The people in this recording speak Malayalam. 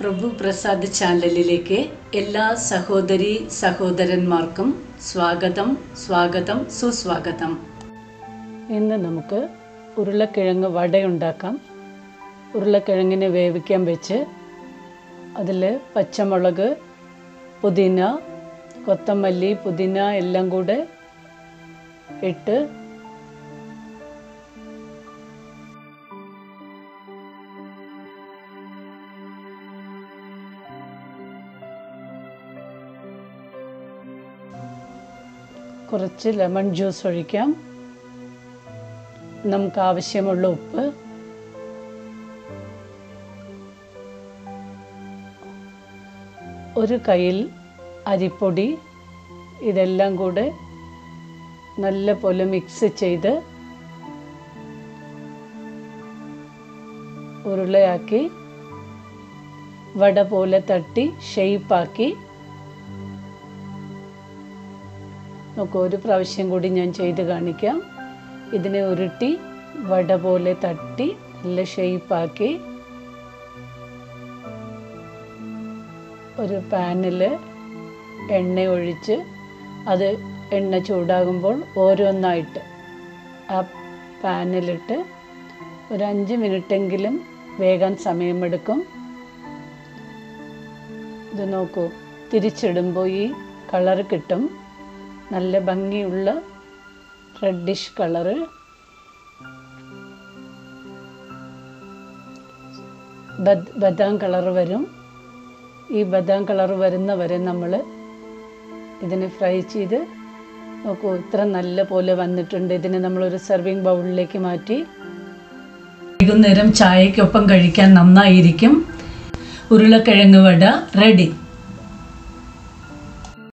പ്രഭു പ്രസാദ് ചാനലിലേക്ക് എല്ലാ സഹോദരി സഹോദരന്മാർക്കും സ്വാഗതം സ്വാഗതം സുസ്വാഗതം ഇന്ന് നമുക്ക് ഉരുളക്കിഴങ്ങ് വടയുണ്ടാക്കാം ഉരുളക്കിഴങ്ങിനെ വേവിക്കാൻ വെച്ച് അതിൽ പച്ചമുളക് പുതിന കൊത്തമല്ലി പുതിന എല്ലാം കൂടെ ഇട്ട് കുറച്ച് ലെമൺ ജ്യൂസ് ഒഴിക്കാം നമുക്ക് ആവശ്യമുള്ള ഉപ്പ് ഒരു കയ്യിൽ അരിപ്പൊടി ഇതെല്ലാം കൂടെ നല്ല പോലെ മിക്സ് ചെയ്ത് ഉരുളയാക്കി വട പോലെ തട്ടി ഷെയ്പ്പാക്കി നോക്കൂ ഒരു പ്രാവശ്യം കൂടി ഞാൻ ചെയ്ത് കാണിക്കാം ഇതിനെ ഉരുട്ടി വട പോലെ തട്ടി നല്ല ഷെയ്പ്പാക്കി ഒരു പാനിൽ എണ്ണ ഒഴിച്ച് അത് എണ്ണ ചൂടാകുമ്പോൾ ഓരോന്നായിട്ട് ആ പാനിലിട്ട് ഒരു അഞ്ച് മിനിറ്റെങ്കിലും വേകാൻ സമയമെടുക്കും ഇത് നോക്കൂ തിരിച്ചിടുമ്പോൾ ഈ കളർ കിട്ടും നല്ല ഭംഗിയുള്ള റെഡിഷ് കളറ് ബദാം കളർ വരും ഈ ബദാം കളർ വരുന്നവരെ നമ്മൾ ഇതിനെ ഫ്രൈ ചെയ്ത് നോക്കൂ ഇത്ര നല്ല പോലെ വന്നിട്ടുണ്ട് ഇതിനെ നമ്മളൊരു സെർവിങ് ബൗളിലേക്ക് മാറ്റി വൈകുന്നേരം ചായക്കൊപ്പം കഴിക്കാൻ നന്നായിരിക്കും ഉരുളക്കിഴങ്ങ് വട റെഡി